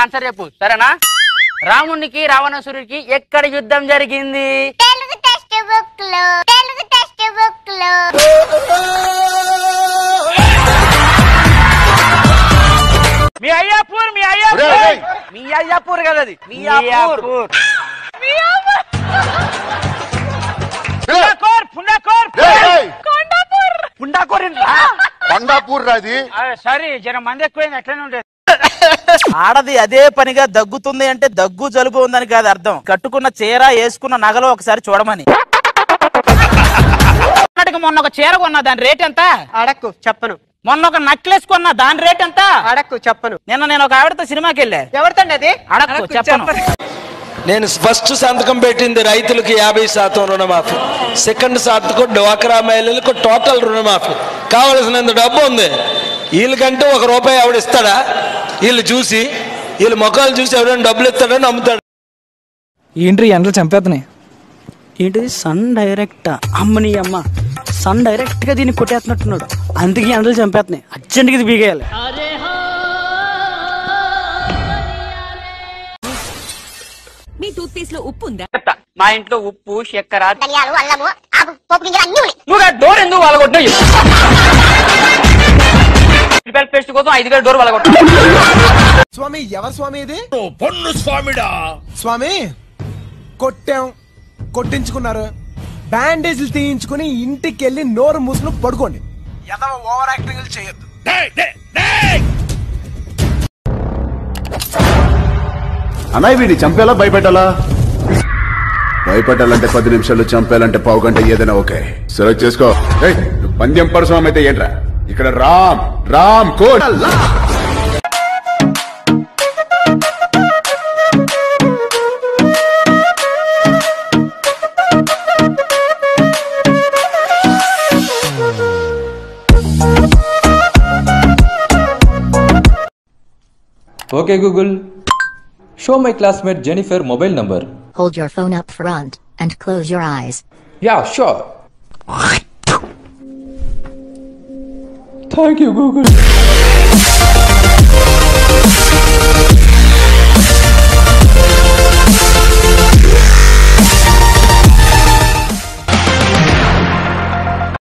Answer చెప్పు సరేనా రామునికి రావణాసురుడికి ఎక్కడ యుద్ధం జరిగింది తెలుగు టెక్స్ట్ బుక్ లో తెలుగు టెక్స్ట్ బుక్ లో మీ అయ్యాపూర్ మీ అయ్యాపూర్ ఒరేయ్! మీ అయ్యాపూర్ కదా అది మీ అయ్యాపూర్ పుండాకోర్ పుండాకోర్ ఏయ్! పుండాకోర్ కొండాపూర్ రాది సరే జర మంది ఎక్కువైంది అట్లనే ఉండేది ఆడది అదే పనిగా దగ్గుతుంది అంటే దగ్గు జలుబు ఉందని కాదు అర్థం కట్టుకున్న చీర వేసుకున్న నగలు ఒకసారి చూడమని అక్కడికి మొన్న ఒక చీర కొన్నా దాని రేట్ ఎంత అడక్కు చెప్పను మొన్న ఒక నక్లెస్ కొన్నా దాని రేట్ ఎంత అడక్కు చెప్పను నిన్న నేను ఒక ఆవిడతో సినిమాకి వెళ్ళా ఎవరితండి అది అడక్కు చెప్పను నేను ఫస్ట్ సంతకం పెట్టింది రైతులకు యాభై శాతం రుణమాఫీ సెకండ్ సంతకం డ్వాక్రా మహిళలకు టోటల్ రుణమాఫీ కావలసినంత డబ్బు ఉంది వీళ్ళకంటే ఒక రూపాయి ఆవిడ ఇస్తాడా వీళ్ళు చూసి వీళ్ళ ముఖాలు చూసి ఎవరైనా డబ్బులు ఇస్తాడని నమ్ముతాడు ఏంటి ఎండలు చంపేస్తున్నాయి ఏంటిది సన్ డైరెక్ట్ అమ్మని అమ్మ సన్ డైరెక్ట్ గా దీన్ని కొట్టేస్తున్నట్టున్నాడు అందుకే ఎండలు చంపేస్తున్నాయి అర్జెంట్గా ఇది బీగేయాలి మీ టూత్ పేస్ట్ లో ఉప్పు ఉందా చెప్తా. మా ఇంట్లో ఉప్పు చక్కెర ధనియాలు అల్లము ఆపు పోపు గింజలు అన్ని ఉన్నాయి నువ్వు డోర్ ఎందుకు వాళ్ళగొట్టినావు రూపాయల పేస్ట్ కోసం ఐదు వేల డోర్ వాళ్ళగొట్టు స్వామి ఎవరు స్వామి ఇది పొన్ను స్వామిడా స్వామి కొట్టాం కొట్టించుకున్నారు బ్యాండేజ్లు తీయించుకుని ఇంటికి వెళ్ళి నోరు మూసుకుని పడుకోండి ఎదవ ఓవర్ యాక్టింగ్ చేయొద్దు అన్నయ్య వీడిని చంపేలా భయపెట్టాలా భయపెట్టాలంటే పది నిమిషాలు చంపేయాలంటే పావు గంట ఏదైనా ఓకే సెలెక్ట్ చేసుకో ఏయ్, నువ్వు పందెం పరశురామ్ అయితే ఏంట్రా ఇక్కడ రామ్ రామ్ కోట్ Okay, Google. Show my classmate Jennifer mobile number. Hold your phone up front and close your eyes. Yeah, sure. Thank you, Google.